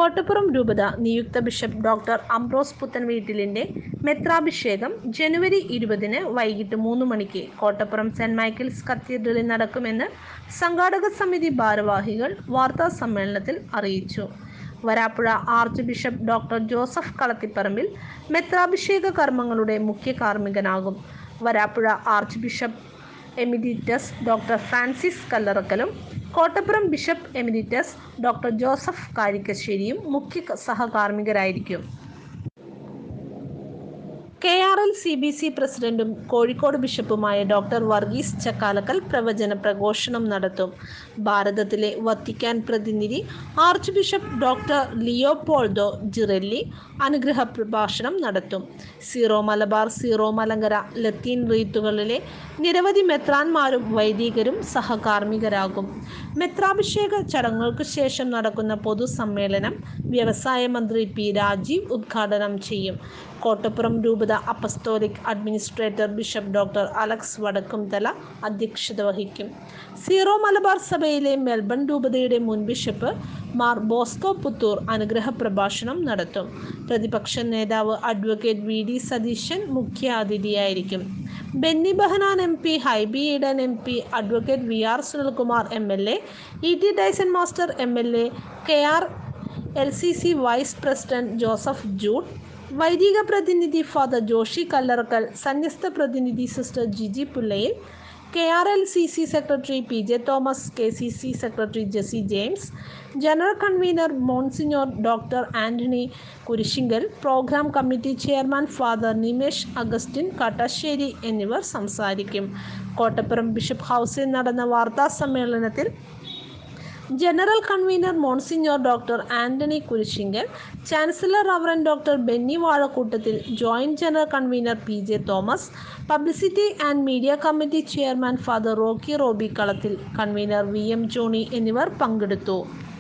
കോട്ടപ്പുറം രൂപത നിയുക്ത bishop doctor Ambrose പുത്തൻവീട്ടിലിൻ്റെ മെത്രാഭിഷേകം ജനുവരി ഇരുപതിന് വൈകിട്ട് മൂന്ന് മണിക്ക് കോട്ടപ്പുറം സെൻറ് മൈക്കിൾസ് കത്തീഡ്രലിൽ നടക്കുമെന്ന് സംഘാടക സമിതി ഭാരവാഹികൾ വാർത്താ സമ്മേളനത്തിൽ അറിയിച്ചു Varappuzha archbishop doctor Joseph Kalathiparambil മെത്രാഭിഷേക കർമ്മങ്ങളുടെ മുഖ്യ കാർമ്മികനാകും Varappuzha archbishop emeritus doctor Francis കല്ലറക്കലും Kottappuram bishop emeritus doctor Joseph കാരിക്കശ്ശേരിയും മുഖ്യ സഹകാർമ്മികരായിരിക്കും K R L C B C പ്രസിഡന്റും കോഴിക്കോട് ബിഷപ്പുമായ ഡോക്ടർ വർഗീസ് ചക്കാലക്കൽ പ്രവചന പ്രഘോഷണം നടത്തും ഭാരതത്തിലെ വത്തിക്കാൻ പ്രതിനിധി archbishop doctor Leopoldo Girelli അനുഗ്രഹ പ്രഭാഷണം നടത്തും സീറോ മലബാർ സീറോ മലങ്കര ലത്തീൻ റീത്തുകളിലെ നിരവധി മെത്രാന്മാരും വൈദികരും സഹകാർമ്മികരാകും മെത്രാഭിഷേക ചടങ്ങുകൾക്ക് ശേഷം നടക്കുന്ന പൊതുസമ്മേളനം വ്യവസായ മന്ത്രി പി രാജീവ് ഉദ്ഘാടനം ചെയ്യും കോട്ടപ്പുറം രൂപത apostolic administrator bishop doctor Alex Vadakkumthala അധ്യക്ഷത വഹിക്കും സീറോ മലബാർ സഭയിലെ മെൽബൺ രൂപതയുടെ മുൻ ബിഷപ്പ് മാർ ബോസ്കോ പുത്തൂർ അനുഗ്രഹ പ്രഭാഷണം നടത്തും പ്രതിപക്ഷ നേതാവ് അഡ്വക്കേറ്റ് വി ഡി സതീശൻ മുഖ്യ അതിഥിയായിരിക്കും Benny Behanan M P Hibi Eden M P advocate V R Sunilkumar M L A E T Dyson master M L A K R L C C vice president Joseph Jude വൈദിക പ്രതിനിധി ഫാദർ ജോഷി കല്ലറക്കൽ സന്യസ്ത പ്രതിനിധി sister Jiji Pullayil K R L C C secretary P J Thomas K C C secretary Jessy James general convener monsignor doctor Antony Kurisinkal programme committee chairman father Nimesh Augustine Kattassery എന്നിവർ സംസാരിക്കും Kottappuram bishop ഹൗസിൽ നടന്ന വാർത്താ സമ്മേളനത്തിൽ general convener monsignor doctor Antony Kurisinkal chancellor reverend doctor Benny Vazhakoottathil joint general convener P J Thomas publicity and media committee chairman father Rocky Roby Kalathil convener V M Johny എന്നിവർ പങ്കെടുത്തു